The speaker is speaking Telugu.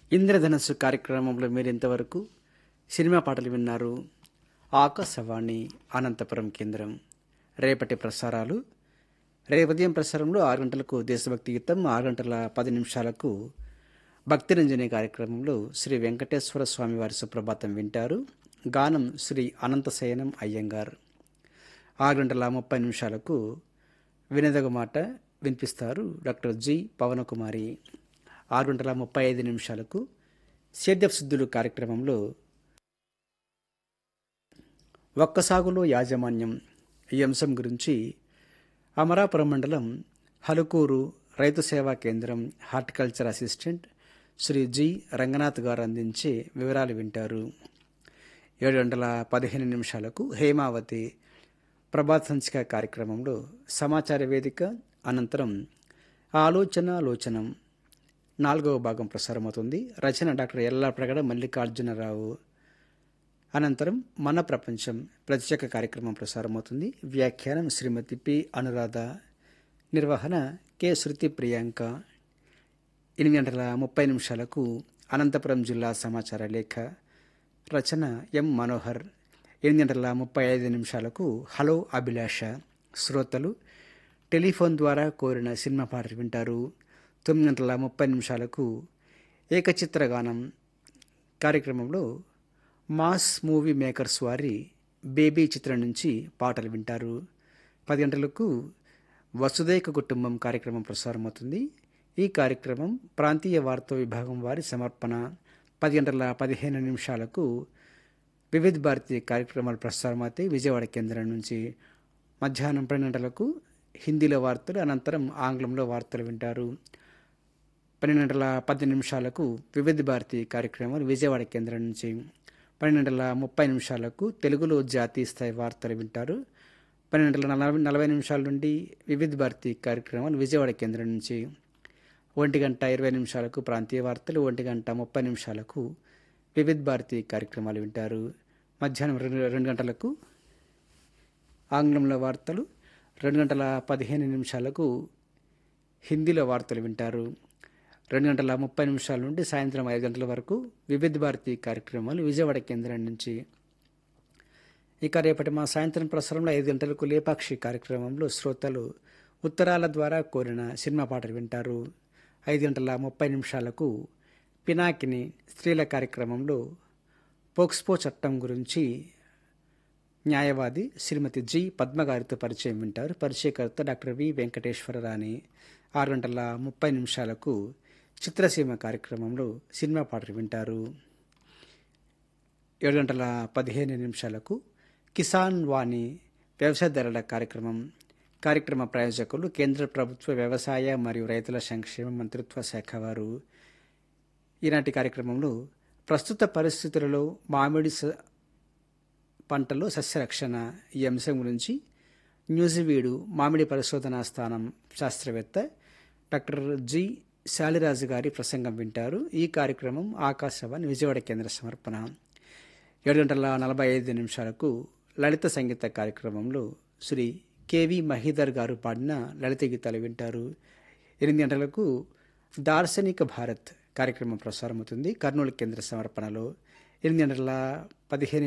ఇంద్రధనస్సు కార్యక్రమంలో మీరు ఇంతవరకు సినిమా పాటలు విన్నారు ఆకాశవాణి అనంతపురం కేంద్రం రేపటి ప్రసారాలు రేపు ఉదయం ప్రసారంలో ఆరు గంటలకు దేశభక్తి గీతం ఆరు గంటల పది నిమిషాలకు భక్తిరంజని కార్యక్రమంలో శ్రీ వెంకటేశ్వర స్వామి వారి సుప్రభాతం వింటారు గానం శ్రీ అనంతశయనం అయ్యంగార్ ఆరు గంటల ముప్పై నిమిషాలకు వినదగ మాట వినిపిస్తారు డాక్టర్ జి పవనకుమారి ఆరు గంటల ముప్పై ఐదు నిమిషాలకు సేద్యపు సిద్ధులు కార్యక్రమంలో ఒక్క సాగులో యాజమాన్యం ఈ అంశం గురించి అమరాపురం మండలం హలుకూరు రైతు సేవా కేంద్రం horticulture assistant Shri G Ranganath garu అందించే వివరాలు వింటారు ఏడు గంటల పదిహేను నిమిషాలకు హేమావతి ప్రభాత్ సంచిక కార్యక్రమంలో సమాచార వేదిక అనంతరం ఆలోచన లోచనం నాలుగవ భాగం ప్రసారమవుతుంది రచన డాక్టర్ ఎల్లా ప్రగడ మల్లికార్జునరావు అనంతరం మన ప్రపంచం ప్రత్యేక కార్యక్రమం ప్రసారమవుతుంది వ్యాఖ్యానం శ్రీమతి పి అనురాధ నిర్వహణ కె శృతి ప్రియాంక ఎనిమిది గంటల ముప్పై నిమిషాలకు అనంతపురం జిల్లా సమాచార లేఖ రచన ఎం మనోహర్ ఎనిమిది గంటల ముప్పై ఐదు నిమిషాలకు హలో అభిలాష శ్రోతలు టెలిఫోన్ ద్వారా కోరిన సినిమా పాటలు వింటారు తొమ్మిది గంటల ముప్పై నిమిషాలకు ఏకచిత్ర గానం కార్యక్రమంలో మాస్ మూవీ మేకర్స్ వారి బేబీ చిత్రం నుంచి పాటలు వింటారు పది గంటలకు వసుదైక కుటుంబం కార్యక్రమం ప్రసారమవుతుంది ఈ కార్యక్రమం ప్రాంతీయ వార్తా విభాగం వారి సమర్పణ పది గంటల పదిహేను నిమిషాలకు వివిధ భారతి కార్యక్రమాలు ప్రసారమవుతాయి విజయవాడ కేంద్రం నుంచి మధ్యాహ్నం పన్నెండు గంటలకు హిందీలో వార్తలు అనంతరం ఆంగ్లంలో వార్తలు వింటారు పన్నెండు గంటల పది నిమిషాలకు వివిధ భారతి కార్యక్రమాలు విజయవాడ కేంద్రం నుంచి పన్నెండు గంటల ముప్పై నిమిషాలకు తెలుగులో జాతీయ స్థాయి వార్తలు వింటారు పన్నెండు గంటల నలభై నలభై నిమిషాల నుండి వివిధ భారతి కార్యక్రమాలు విజయవాడ కేంద్రం నుంచి ఒంటి గంట ఇరవై నిమిషాలకు ప్రాంతీయ వార్తలు ఒంటి గంట ముప్పై నిమిషాలకు వివిధ భారతి కార్యక్రమాలు వింటారు మధ్యాహ్నం రెండు రెండు గంటలకు ఆంగ్లంలో వార్తలు రెండు గంటల పదిహేను నిమిషాలకు హిందీలో వార్తలు వింటారు రెండు గంటల ముప్పై నిమిషాల నుండి సాయంత్రం ఐదు గంటల వరకు వివిధ భారతి కార్యక్రమాలు విజయవాడ కేంద్రం నుంచి ఇక రేపటి మా సాయంత్రం ప్రసారంలో ఐదు గంటలకు లేపాక్షి కార్యక్రమంలో శ్రోతలు ఉత్తరాల ద్వారా కోరిన సినిమా పాటలు వింటారు ఐదు గంటల ముప్పై నిమిషాలకు పినాకిని స్త్రీల కార్యక్రమంలో పోక్స్పో చట్టం గురించి న్యాయవాది శ్రీమతి జి పద్మ గారితో పరిచయం వింటారు పరిచయకర్త డాక్టర్ వి వెంకటేశ్వరరాణి ఆరు గంటల ముప్పై నిమిషాలకు చిత్రసీమ కార్యక్రమంలో సినిమా పాటలు వింటారు ఏడు గంటల పదిహేను నిమిషాలకు కిసాన్ వాణి వ్యవసాయ ధరల కార్యక్రమం కార్యక్రమ ప్రాయోజకులు కేంద్ర ప్రభుత్వ వ్యవసాయ మరియు రైతుల సంక్షేమ మంత్రిత్వ శాఖ వారు ఈనాటి కార్యక్రమంలో ప్రస్తుత పరిస్థితులలో మామిడి పంటలో సస్యరక్షణ ఈ అంశం గురించి న్యూజివీడు మామిడి పరిశోధనా స్థానం శాస్త్రవేత్త డాక్టర్ జి శాలిరాజు గారి ప్రసంగం వింటారు ఈ కార్యక్రమం ఆకాశవాణి విజయవాడ కేంద్ర సమర్పణ ఏడు గంటల నలభై ఐదు నిమిషాలకు లలిత సంగీత కార్యక్రమంలో శ్రీ కేవి మహీధర్ గారు పాడిన లలిత గీతాలు వింటారు ఎనిమిది గంటలకు దార్శనిక భారత్ కార్యక్రమం ప్రసారమవుతుంది కర్నూలు కేంద్ర సమర్పణలో ఎనిమిది గంటల పదిహేను